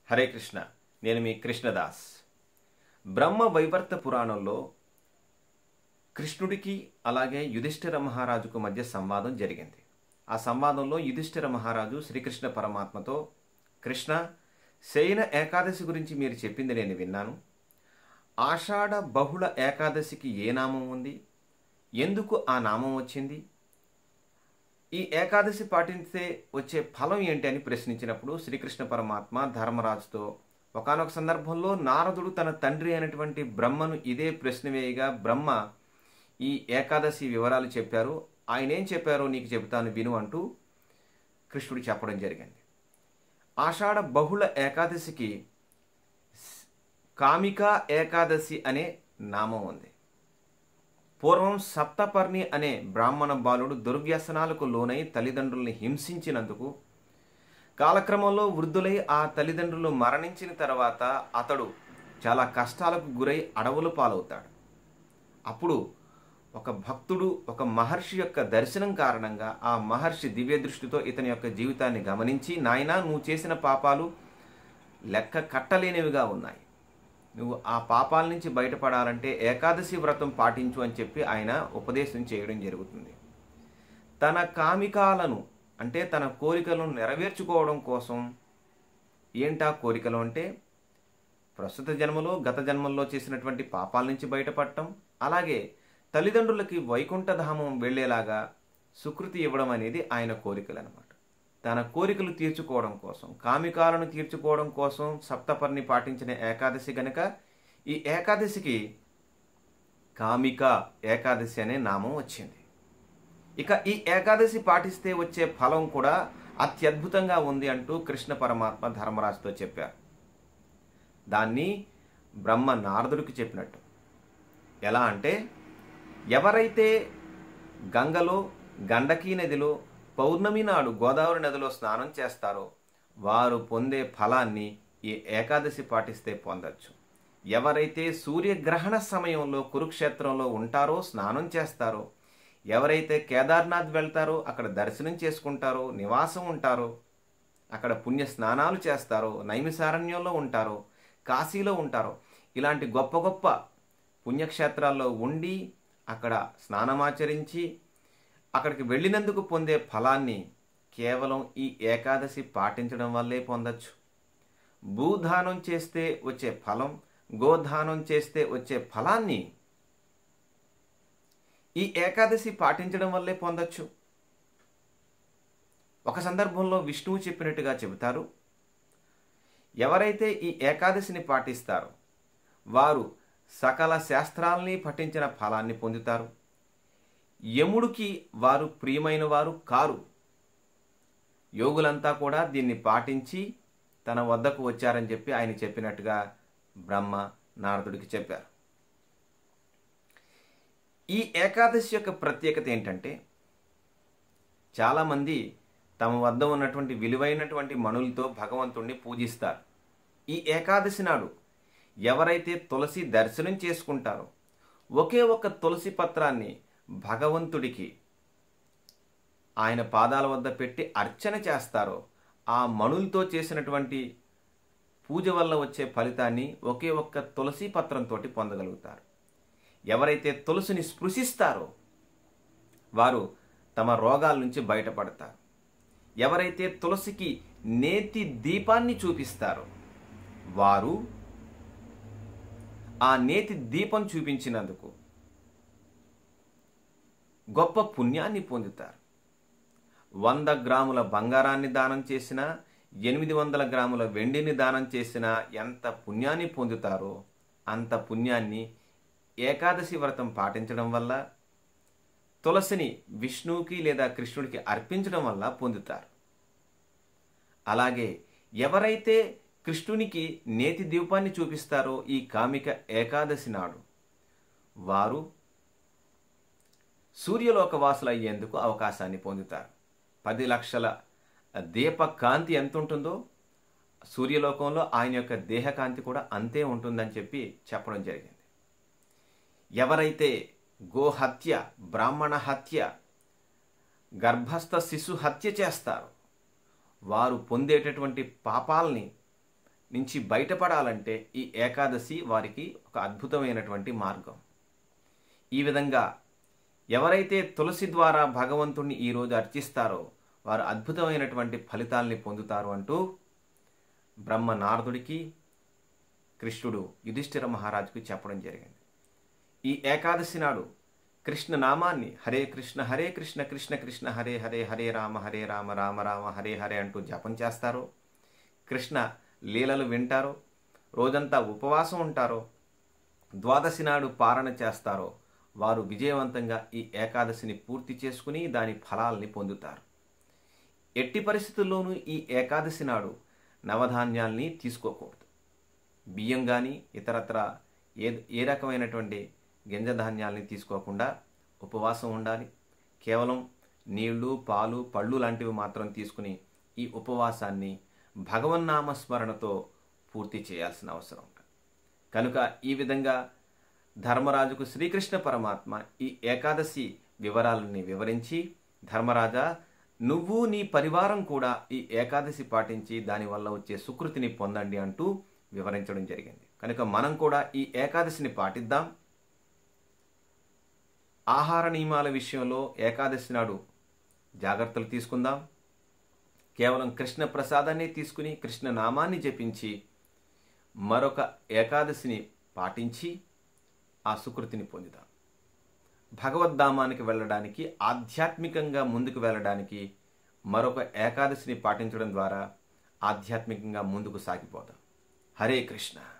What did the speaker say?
హరే కృష్ణ నేను మీ కృష్ణదాస్ బ్రహ్మ వైవర్త పురాణంలో కృష్ణుడికి అలాగే యుధిష్ఠిర మహారాజుకు మధ్య సంవాదం జరిగింది ఆ సంవాదంలో యుధిష్ఠిర మహారాజు శ్రీకృష్ణ పరమాత్మతో కృష్ణ శయన ఏకాదశి గురించి మీరు చెప్పింది నేను విన్నాను ఆషాఢ బహుళ ఏకాదశికి ఏ నామం ఉంది ఎందుకు ఆ నామం వచ్చింది ఈ ఏకాదశి పాటిస్తే వచ్చే ఫలం ఏంటి అని ప్రశ్నించినప్పుడు శ్రీకృష్ణ పరమాత్మ ధర్మరాజుతో ఒకానొక సందర్భంలో నారదుడు తన తండ్రి అయినటువంటి బ్రహ్మను ఇదే ప్రశ్న వేయగా బ్రహ్మ ఈ ఏకాదశి వివరాలు చెప్పారు ఆయన ఏం చెప్పారో నీకు చెబుతాను విను అంటూ కృష్ణుడు చెప్పడం జరిగింది ఆషాఢ బహుళ ఏకాదశికి కామికా ఏకాదశి అనే నామం ఉంది పూర్వం సప్తపర్ణి అనే బ్రాహ్మణ బాలుడు దుర్వ్యసనాలకు లోనై తల్లిదండ్రుల్ని హింసించినందుకు కాలక్రమంలో వృద్ధులై ఆ తల్లిదండ్రులు మరణించిన తర్వాత అతడు చాలా కష్టాలకు గురై అడవులు పాలవుతాడు అప్పుడు ఒక భక్తుడు ఒక మహర్షి యొక్క దర్శనం కారణంగా ఆ మహర్షి దివ్య దృష్టితో ఇతని యొక్క జీవితాన్ని గమనించి నాయనా నువ్వు చేసిన పాపాలు లెక్క కట్టలేనివిగా ఉన్నాయి నువ్వు ఆ పాపాల నుంచి బయటపడాలంటే ఏకాదశి వ్రతం పాటించు అని చెప్పి ఆయన ఉపదేశం చేయడం జరుగుతుంది తన కామికాలను అంటే తన కోరికలను నెరవేర్చుకోవడం కోసం ఏంటా కోరికలు అంటే ప్రస్తుత జన్మలో గత జన్మల్లో చేసినటువంటి పాపాల నుంచి బయటపడటం అలాగే తల్లిదండ్రులకి వైకుంఠధామం వెళ్లేలాగా సుకృతి ఇవ్వడం అనేది ఆయన కోరికలు అనమాట తన కోరికలు తీర్చుకోవడం కోసం కామికాలను తీర్చుకోవడం కోసం సప్తపర్ణి పాటించిన ఏకాదశి గనక ఈ ఏకాదశికి కామిక ఏకాదశి అనే నామం వచ్చింది ఇక ఈ ఏకాదశి పాటిస్తే వచ్చే ఫలం కూడా అత్యద్భుతంగా ఉంది అంటూ కృష్ణ పరమాత్మ ధర్మరాజుతో చెప్పారు దాన్ని బ్రహ్మ నారదుడికి చెప్పినట్టు ఎలా అంటే ఎవరైతే గంగలో గండకీ నదిలో పౌర్ణమి నాడు గోదావరి నదిలో స్నానం చేస్తారో వారు పొందే ఫలాన్ని ఈ ఏకాదశి పాటిస్తే పొందొచ్చు ఎవరైతే సూర్యగ్రహణ సమయంలో కురుక్షేత్రంలో ఉంటారో స్నానం చేస్తారో ఎవరైతే కేదార్నాథ్ వెళ్తారో అక్కడ దర్శనం చేసుకుంటారో నివాసం ఉంటారో అక్కడ పుణ్య స్నానాలు చేస్తారో నైమిసారణ్యంలో ఉంటారో కాశీలో ఉంటారో ఇలాంటి గొప్ప గొప్ప పుణ్యక్షేత్రాల్లో ఉండి అక్కడ స్నానమాచరించి అక్కడికి వెళ్ళినందుకు పొందే ఫలాన్ని కేవలం ఈ ఏకాదశి పాటించడం వల్లే పొందొచ్చు భూదానం చేస్తే వచ్చే ఫలం గోదానం చేస్తే వచ్చే ఫలాన్ని ఈ ఏకాదశి పాటించడం వల్లే పొందొచ్చు ఒక సందర్భంలో విష్ణువు చెప్పినట్టుగా చెబుతారు ఎవరైతే ఈ ఏకాదశిని పాటిస్తారో వారు సకల శాస్త్రాల్ని పఠించిన ఫలాన్ని పొందుతారు యముడికి వారు ప్రియమైన వారు కారు యోగులంతా కూడా దీన్ని పాటించి తన వద్దకు వచ్చారని చెప్పి ఆయన చెప్పినట్టుగా బ్రహ్మ నారదుడికి చెప్పారు ఈ ఏకాదశి యొక్క ప్రత్యేకత ఏంటంటే చాలామంది తమ వద్ద ఉన్నటువంటి విలువైనటువంటి మణులతో భగవంతుణ్ణి పూజిస్తారు ఈ ఏకాదశి నాడు ఎవరైతే తులసి దర్శనం చేసుకుంటారో ఒకే ఒక్క తులసి పత్రాన్ని భగవంతుడికి ఆయన పాదాల వద్ద పెట్టి అర్చన చేస్తారో ఆ మణులతో చేసినటువంటి పూజ వల్ల వచ్చే ఫలితాన్ని ఒకే ఒక్క తులసి పత్రంతో పొందగలుగుతారు ఎవరైతే తులసిని స్పృశిస్తారో వారు తమ రోగాల నుంచి బయటపడతారు ఎవరైతే తులసికి నేతి దీపాన్ని చూపిస్తారో వారు ఆ నేతి దీపం చూపించినందుకు గొప్ప పుణ్యాన్ని పొందుతారు వంద గ్రాముల బంగారాన్ని దానం చేసినా ఎనిమిది వందల గ్రాముల వెండిని దానం చేసినా ఎంత పుణ్యాన్ని పొందుతారో అంత పుణ్యాన్ని ఏకాదశి వ్రతం పాటించడం వల్ల తులసిని విష్ణువుకి లేదా కృష్ణుడికి అర్పించడం వల్ల పొందుతారు అలాగే ఎవరైతే కృష్ణునికి నేతి దీపాన్ని చూపిస్తారో ఈ కామిక ఏకాదశి నాడు వారు సూర్యలోకవాసులు అయ్యేందుకు అవకాశాన్ని పొందుతారు పది లక్షల దీప కాంతి ఎంత ఉంటుందో సూర్యలోకంలో ఆయన యొక్క దేహకాంతి కూడా అంతే ఉంటుందని చెప్పి చెప్పడం జరిగింది ఎవరైతే గోహత్య బ్రాహ్మణ హత్య గర్భస్థ శిశు హత్య చేస్తారో వారు పొందేటటువంటి పాపాలని నుంచి బయటపడాలంటే ఈ ఏకాదశి వారికి ఒక అద్భుతమైనటువంటి మార్గం ఈ విధంగా ఎవరైతే తులసి ద్వారా భగవంతుణ్ణి ఈరోజు అర్చిస్తారో వారు అద్భుతమైనటువంటి ఫలితాల్ని పొందుతారు అంటూ బ్రహ్మ నారదుడికి కృష్ణుడు యుధిష్ఠిర మహారాజుకు చెప్పడం జరిగింది ఈ ఏకాదశి నాడు కృష్ణ నామాన్ని హరే కృష్ణ హరే కృష్ణ కృష్ణ కృష్ణ హరే హరే హరే రామ హరే రామ రామ రామ హరే హరే అంటూ జపం చేస్తారో కృష్ణ లీలలు వింటారో రోజంతా ఉపవాసం ఉంటారో ద్వాదశి నాడు పారణ చేస్తారో వారు విజయవంతంగా ఈ ఏకాదశిని పూర్తి చేసుకుని దాని ఫలాల్ని పొందుతారు ఎట్టి పరిస్థితుల్లోనూ ఈ ఏకాదశి నాడు నవధాన్యాల్ని తీసుకోకూడదు బియ్యం కానీ ఇతరత్ర ఏ ఏ రకమైనటువంటి గింజ ధాన్యాల్ని తీసుకోకుండా ఉపవాసం ఉండాలి కేవలం నీళ్లు పాలు పళ్ళు లాంటివి మాత్రం తీసుకుని ఈ ఉపవాసాన్ని భగవన్నామ స్మరణతో పూర్తి చేయాల్సిన అవసరం ఉంది కనుక ఈ విధంగా ధర్మరాజుకు శ్రీకృష్ణ పరమాత్మ ఈ ఏకాదశి వివరాలని వివరించి ధర్మరాజా నువ్వు నీ పరివారం కూడా ఈ ఏకాదశి పాటించి దానివల్ల వచ్చే సుకృతిని పొందండి అంటూ వివరించడం జరిగింది కనుక మనం కూడా ఈ ఏకాదశిని పాటిద్దాం ఆహార నియమాల విషయంలో ఏకాదశి నాడు జాగ్రత్తలు తీసుకుందాం కేవలం కృష్ణ ప్రసాదాన్ని తీసుకుని కృష్ణ నామాన్ని జపించి మరొక ఏకాదశిని పాటించి ఆ సుకృతిని పొందుదాం భగవద్ధామానికి వెళ్ళడానికి ఆధ్యాత్మికంగా ముందుకు వెళ్ళడానికి మరొక ఏకాదశిని పాటించడం ద్వారా ఆధ్యాత్మికంగా ముందుకు సాగిపోదాం హరే కృష్ణ